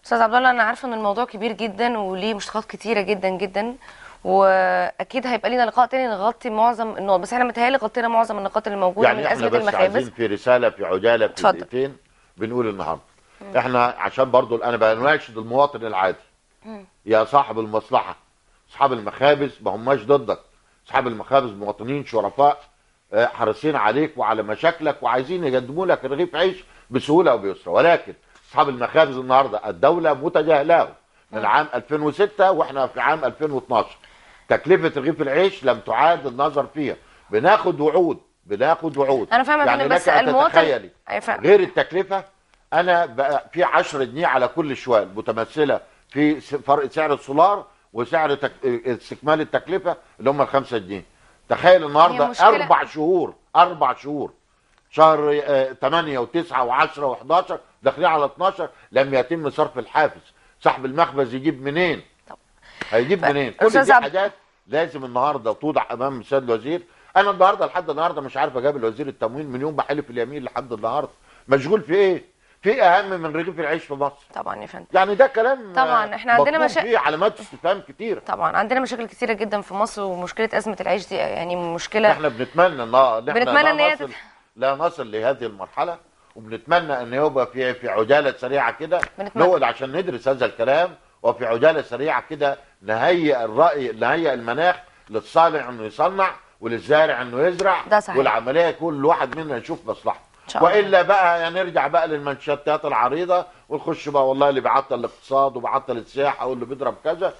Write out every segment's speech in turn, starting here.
استاذ عبد الله انا عارفه ان الموضوع كبير جدا وليه مشتقات كتيره جدا جدا واكيد هيبقى لينا لقاء تاني نغطي معظم النقط بس احنا متهيألي غطينا معظم النقاط اللي موجوده يعني من احنا ازمه بس المخابز عايزين في رساله في عجاله في اتفضل. دقيقتين بنقول النهارده احنا عشان برضو انا بناشد المواطن العادي يا صاحب المصلحه اصحاب المخابز ما هماش ضدك اصحاب المخابز مواطنين شرفاء آه، حريصين عليك وعلى مشاكلك وعايزين يقدموا لك رغيف عيش بسهوله وبيسر ولكن اصحاب المخابز النهارده الدوله متجاهلاه من عام 2006 واحنا في عام 2012 تكلفه رغيف العيش لم تعاد النظر فيها بناخد وعود بناخد وعود انا فاهمه يعني يعني بس لك أن المواطن تتخيلي أيوة فاهمة. غير التكلفه انا بقى في 10 جنيه على كل شوال متمثله في س- فرق سعر السولار وسعر تك... استكمال التكلفه اللي هم الخمسة جنيه تخيل النهارده مشكلة- اربع شهور اربع شهور شهر 8 و9 و10 و11 داخلين على 12 لم يتم صرف الحافز صاحب المخبز يجيب منين طب. هيجيب ف- منين كل أستاذ دي عبد- حاجات لازم النهارده توضع امام السيد الوزير انا النهارده لحد النهارده مش عارف اجاب الوزير التموين من يوم بحلف اليمين لحد النهارده مشغول في ايه في اهم من رغيف العيش في مصر طبعا يا فندم يعني ده كلام طبعاً، آه، إحنا عندنا مطلوب مشا- فيه علامات استفهام كتير طبعا عندنا مشاكل كتيره جدا في مصر ومشكله ازمه العيش دي يعني مشكله احنا بنتمنى ان إن احنا بنتمنى لا إن هي نصل تت- لا نصل لهذه المرحله وبنتمنى ان يبقى في في عجاله سريعه كده بنتمنى. نقعد عشان ندرس هذا الكلام وفي عجاله سريعه كده نهيئ الراي نهيئ المناخ للصانع انه يصنع وللزارع انه يزرع ده صحيح. والعمليه كل واحد منا يشوف مصلحته إن شاء الله. والا بقى يعني نرجع بقى للمنشطات العريضه ونخش بقى والله اللي بيعطل الاقتصاد وبيعطل السياحه واللي بيضرب كذا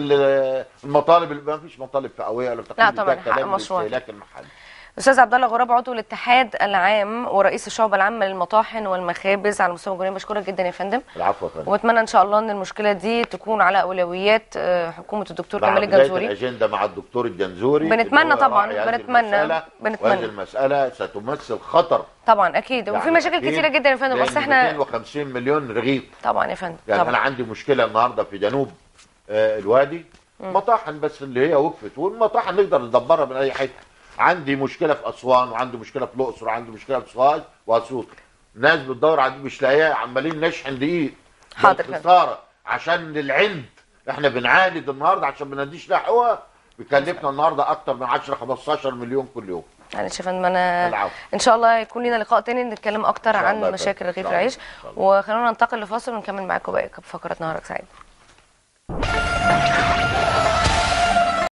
ال- المطالب اللي ما فيش مطالب فئويه ولا لا تقليد، طبعاً، ده حق كلام مشروع. الاستهلاك المحلي استاذ عبد الله غراب عضو الاتحاد العام ورئيس الشعبه العامه للمطاحن والمخابز على مستوى الجمهوريه بشكرك جدا يا فندم العفو يا فندم واتمنى ان شاء الله ان المشكله دي تكون على اولويات آه، حكومه الدكتور مع كمال بداية الجنزوري الأجندة مع الدكتور الجنزوري بنتمنى اللي هو طبعاً، راعي هذه بنتمنى- المسألة، بنتمنى. وهذه المسألة ستمثل خطر طبعا اكيد وفي يعني مشاكل أكيد كتيره جدا يا فندم بس لأن احنا 250 مليون رغيف طبعا يا فندم يعني أنا طبعا عندي مشكلة النهاردة في جنوب آه، الوادي مطاحن بس اللي هي وقفت والمطاحن نقدر ندبرها من أي حتة عندي مشكلة في أسوان وعندي مشكلة في الأقصر وعندي مشكلة في سوهاج وأسيوط ناس بتدور على مش لاقيها عمالين نشحن دقيق حاضر فندم. خسارة عشان العند احنا بنعاند النهارده عشان ما نديش لها حقوقها بيكلفنا النهارده اكتر من 10 15 مليون كل يوم معلش يا فندم انا العفو. ان شاء الله يكون لنا لقاء تاني نتكلم اكتر شاء الله عن يا فندم. مشاكل إن رغيف شاء الله. العيش إن شاء الله. وخلونا ننتقل لفاصل ونكمل معاكم باقي فقرات نهارك سعيد